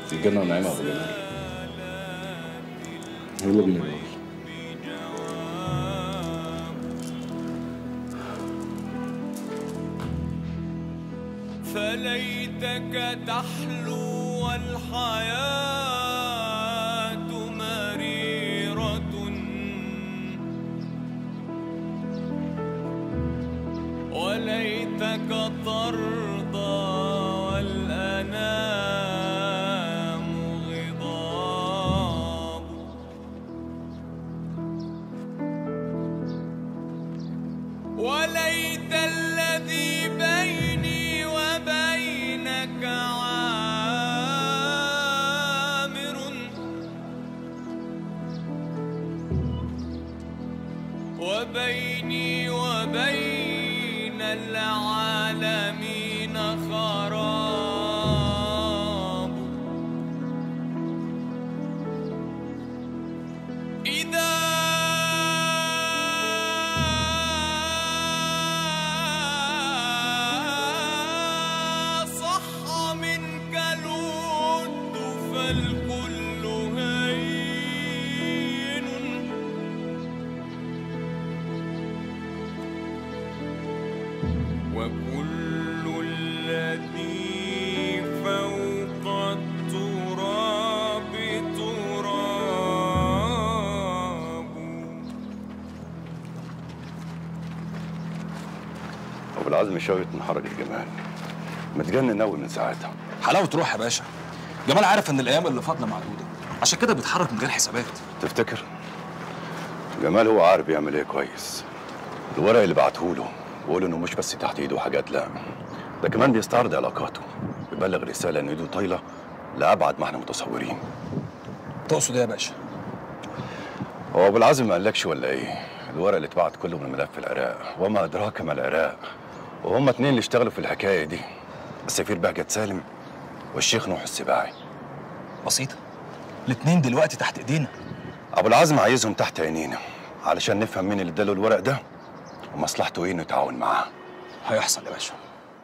الجنة ونعيمها أبو جمال يلا بينا نقول فليتك تحلو والحياة مريرة وليتك ترضى والأنام غضاب وليت الذي بيني وبينك عامر وبيني وبين العالمين خراب إذا صح منك الود فالكل هين وكل الذي فوق التراب تراب ابو العزم شوية من حرج الجمال متجنن قوي من ساعتها حلاوه روح يا باشا جمال عارف ان الايام اللي فاضله معدوده عشان كده بيتحرك من غير حسابات تفتكر جمال هو عارف يعمل ايه كويس الورق اللي بعته له بيقول انه مش بس تحت ايده حاجات لا ده كمان بيستعرض علاقاته بيبلغ رساله ان ايده طايله لابعد ما احنا متصورين تقصد ايه يا باشا هو ابو العزم ما قالكش ولا ايه الورق اللي اتبعت كله من ملف العراق وما ادراك ما العراق وهم اتنين اللي اشتغلوا في الحكايه دي السفير بهجت سالم والشيخ نوح السباعي بسيطه الاتنين دلوقتي تحت ايدينا ابو العزم عايزهم تحت عينينا علشان نفهم مين اللي اداله الورق ده ومصلحته ايه انه يتعاون معاه هيحصل يا باشا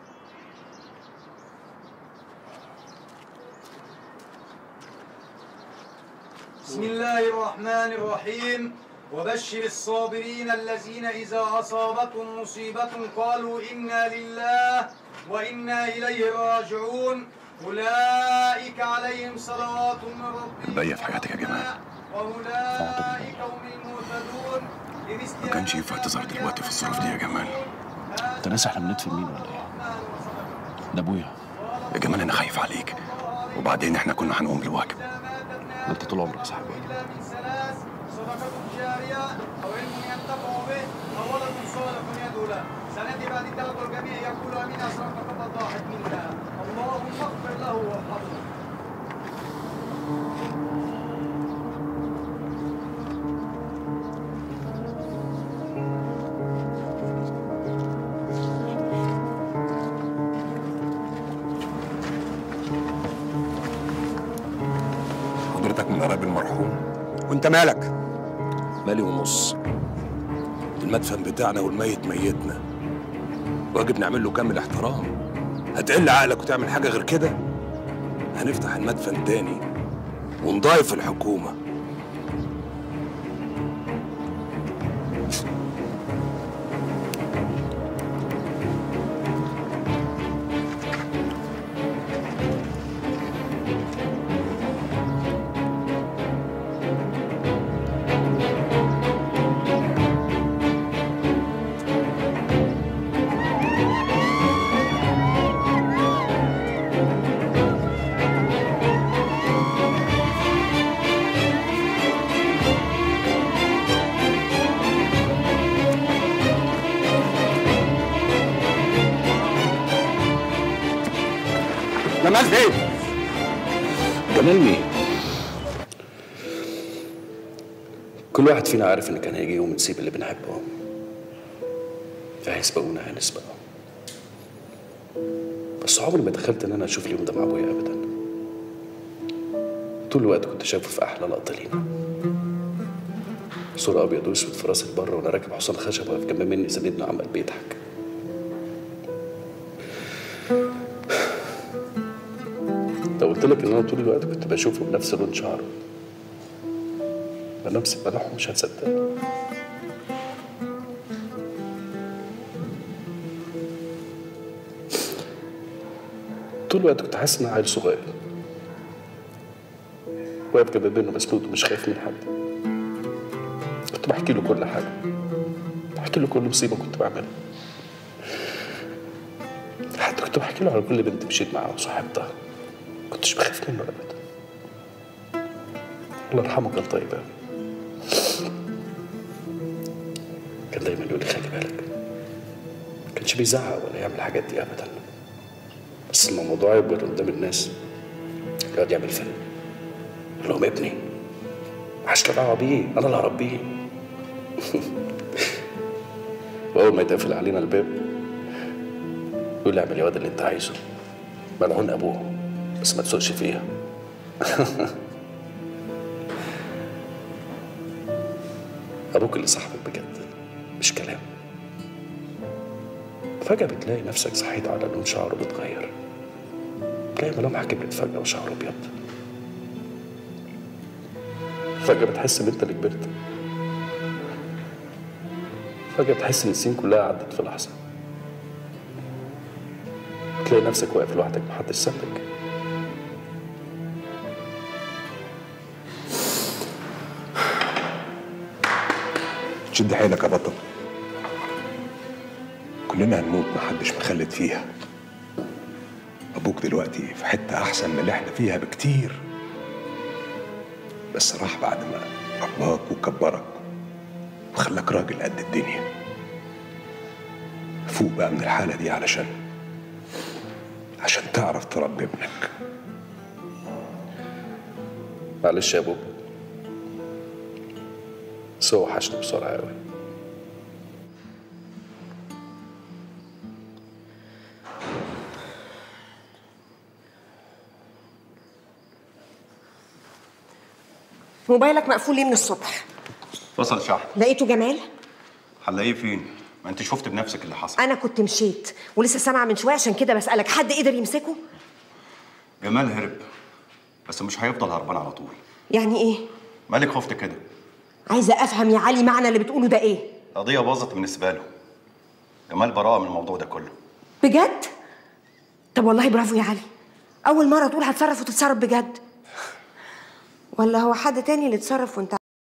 بسم الله الرحمن الرحيم وبشر الصابرين الذين إذا أصابتهم مصيبة قالوا إنا لله وإنا إليه راجعون أولئك عليهم صلوات من ربهم بقية في حياتك يا جمال وأولئك هم المهتدون ما كانش ينفع تظهر دلوقتي في الظروف دي يا جمال انت ناسي احنا بندفن مين ولا ايه؟ ده ابويا يا جمال انا خايف عليك وبعدين احنا كنا هنقوم بالواجب ده انت طول عمرك صاحبي من ثلاث صدقة جارية أو علم ينتفع به أو ولد صالح يدعو له سنأتي بعد الدعوة الجميع يقول أمين أسرق قبل ضاحك منا اللهم اغفر له وارحمه حضرتك من قرايب المرحوم وانت مالك مالي ونص المدفن بتاعنا والميت ميتنا واجب نعمل له كامل احترام هتقل عقلك وتعمل حاجه غير كده هنفتح المدفن تاني ونضايف الحكومه جمال فين؟ جمال مين؟ كل واحد فينا عارف ان كان هيجي يوم نسيب اللي بنحبه فهيسبقونا هنسبقه بس عمري ما تخيلت ان انا اشوف اليوم ده مع ابويا ابدا طول الوقت كنت شايفه في احلى لقطه لينا صورة ابيض واسود في راس البر وانا راكب حصان خشب واقف جنب مني سندني وعمال بيضحك لو قلت لك ان انا طول الوقت كنت بشوفه بنفس لون شعره بنفس ملامحه مش هتصدق طول الوقت كنت حاسس ان انا عيل صغير واقف جنب منه مسنود ومش خايف من حد كنت بحكي له كل حاجه بحكي له كل مصيبه كنت بعملها حتى كنت بحكي له على كل بنت مشيت معاها وصاحبتها كنتش بخاف منه ابدا الله يرحمه كان طيب قوي كان دايما يقول لي خلي بالك ما كانش بيزعق ولا يعمل الحاجات دي ابدا بس لما الموضوع يكبر قدام الناس يقعد يعمل فيلم يقول لهم ابني عاش دعوه بيه انا اللي هربيه واول ما يتقفل علينا الباب يقول لي اعمل يا واد اللي انت عايزه ملعون ابوه بس ما تسوقش فيها ابوك اللي صاحبك بجد مش كلام فجأة بتلاقي نفسك صحيت على لون شعره بيتغير تلاقي ملامحك كبرت فجأة وشعره أبيض فجأة بتحس إن أنت اللي كبرت فجأة بتحس إن السنين كلها عدت في لحظة تلاقي نفسك واقف لوحدك محدش سابك شد حيلك يا بطل كلنا هنموت محدش مخلد فيها ابوك دلوقتي في حته احسن من اللي احنا فيها بكتير بس راح بعد ما رباك وكبرك وخلاك راجل قد الدنيا فوق بقى من الحاله دي علشان عشان تعرف تربي ابنك معلش يا بوب بس هو وحشني بسرعة أوي موبايلك مقفول ليه من الصبح وصل شحن لقيته جمال هنلاقيه فين؟ ما انت شفت بنفسك اللي حصل انا كنت مشيت ولسه سامعه من شويه عشان كده بسالك حد قدر يمسكه جمال هرب بس مش هيفضل هربان على طول يعني ايه مالك خفت كده عايزه افهم يا علي معنى اللي بتقوله ده ايه القضية باظت بالنسبة له جمال براءة من الموضوع ده كله بجد طب والله برافو يا علي اول مره تقول هتصرف وتتصرف بجد ولا هو حد تاني اللي اتصرف وانت